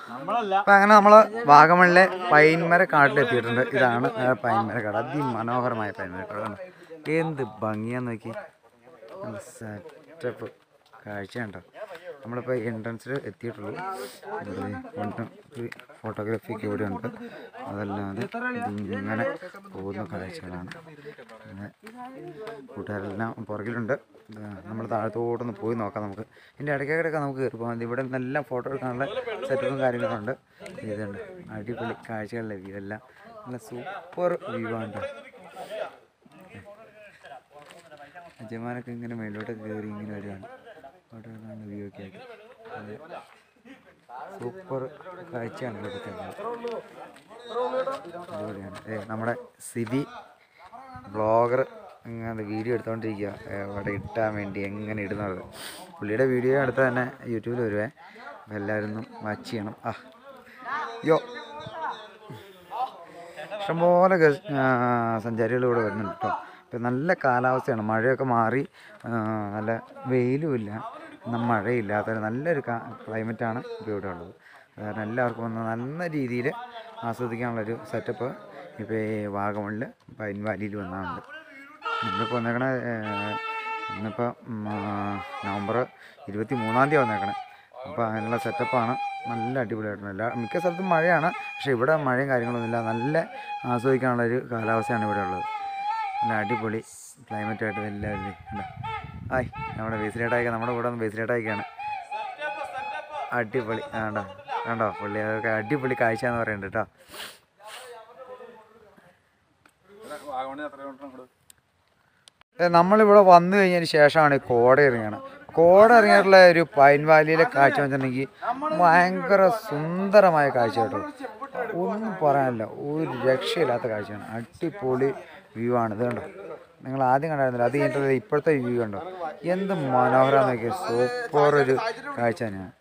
അപ്പം അങ്ങനെ നമ്മൾ വാഗമണിലെ പൈൻമര കാട്ടിൽ എത്തിയിട്ടുണ്ട് ഇതാണ് ആ പൈൻമര കാട് അതിമനോഹരമായ പൈൻമര കാട് കണ്ടോ എന്ത് ഭംഗിയാന്ന് നോക്കി സെറ്റപ്പ് കാഴ്ച കണ്ടോ നമ്മളിപ്പോൾ എൻട്രൻസിൽ എത്തിയിട്ടുള്ളൂ ഇവിടെ ഫോട്ടോഗ്രാഫിക്ക് ഇവിടെ ഉണ്ട് അതല്ലാതെ ഇങ്ങനെ പോകുന്ന കാഴ്ചകളാണ് പിന്നെ കൂട്ടുകാരെല്ലാം പുറകിലുണ്ട് നമ്മൾ താഴത്തോട്ടൊന്ന് പോയി നോക്കാം നമുക്ക് ഇതിൻ്റെ ഇടയ്ക്കിടയ്ക്ക് നമുക്ക് കയറി പോകാം ഇവിടെ നല്ല ഫോട്ടോ എടുക്കാനുള്ള സെറ്റപ്പും കാര്യങ്ങളുണ്ട് ഇതുണ്ട് അടിപൊളി കാഴ്ചകളുടെ വ്യൂ എല്ലാം നല്ല സൂപ്പർ വ്യൂ ആണ് അജമാനൊക്കെ ഇങ്ങനെ മേലോട്ട് കയറി ഇങ്ങനെ വരികയാണ് അവിടെ നിന്നാണ് വ്യൂ ഒക്കെ ആയിട്ട് അതെ സൂപ്പർ കാഴ്ചയാണ് ഇവിടുത്തെ അടിപൊളിയാണ് ഏ നമ്മുടെ സിബി ബ്ലോഗർ ഇങ്ങനെ വീഡിയോ എടുത്തുകൊണ്ടിരിക്കുക അവിടെ ഇട്ടാൻ വേണ്ടി എങ്ങനെ ഇടുന്നത് പുള്ളിയുടെ വീഡിയോ അടുത്ത് തന്നെ യൂട്യൂബിൽ വരുവേ അപ്പോൾ എല്ലാവരും ഒന്ന് വാച്ച് ചെയ്യണം ആ യോ ഇഷ്ടംപോലെ ഗസ്- ആ, സഞ്ചാരികൾ ഇവിടെ വരുന്നുണ്ട് കേട്ടോ ഇപ്പം നല്ല കാലാവസ്ഥയാണ് മഴയൊക്കെ മാറി ആ, നല്ല വെയിലും ഇല്ല എന്നാൽ മഴയില്ലാത്ത ഒരു നല്ലൊരു ക്ലൈമറ്റാണ് ഇപ്പോൾ ഇവിടെ ഉള്ളത് അത് കാരണം എല്ലാവർക്കും വന്ന് നല്ല രീതിയിൽ ആസ്വദിക്കാനുള്ളൊരു സെറ്റപ്പ് ഇപ്പോൾ ഈ വാഗമണിൽ പൈൻ വാലിയിൽ വന്നാറുണ്ട് ഇന്നിപ്പോൾ വന്നേക്കണ ഇന്നിപ്പോൾ നവംബർ ഇരുപത്തി മൂന്നാം തീയതി വന്നേക്കണേ അപ്പോൾ അതിനുള്ള സെറ്റപ്പാണ് നല്ല അടിപൊളിയായിട്ടുണ്ട് എല്ലാ മിക്ക സ്ഥലത്തും മഴയാണ് പക്ഷേ ഇവിടെ മഴയും കാര്യങ്ങളൊന്നുമില്ല നല്ല ആസ്വദിക്കാനുള്ളൊരു കാലാവസ്ഥയാണ് ഇവിടെ ഉള്ളത് നല്ല അടിപൊളി ക്ലൈമറ്റായിട്ട് എല്ലാവരും ഉണ്ട് ഹായ് നമ്മുടെ ബേസിലേട്ടായിക്ക നമ്മുടെ കൂടെ ഒന്ന് ബേസിലേട്ടായിക്കാണ് അടിപൊളി ആ, കണ്ടോ കണ്ടോ പുള്ളി അതൊക്കെ അടിപൊളി കാഴ്ച എന്ന് പറയുന്നുണ്ട് കേട്ടോ ഏ, നമ്മളിവിടെ വന്നു കഴിഞ്ഞതിന് ശേഷമാണ് ഈ കോട ഇറങ്ങിയാണ് കോട ഇറങ്ങിയിട്ടുള്ള ഒരു പൈൻ വാലിയിലെ കാഴ്ച വെച്ചിട്ടുണ്ടെങ്കിൽ ഭയങ്കര സുന്ദരമായ കാഴ്ച കേട്ടോ ഒന്നും പറയാനില്ല ഒരു രക്ഷയില്ലാത്ത കാഴ്ചയാണ് അടിപൊളി വ്യൂ ആണ് ഇത് കണ്ടോ നിങ്ങൾ ആദ്യം കണ്ടായിരുന്നില്ല അത് കഴിഞ്ഞിട്ട് ഇപ്പോഴത്തെ വ്യൂ കണ്ടോ എന്ത് മനോഹരമാണെന്ന് നോക്കിയാൽ സൂപ്പർ ഒരു കാഴ്ച തന്നെയാണ്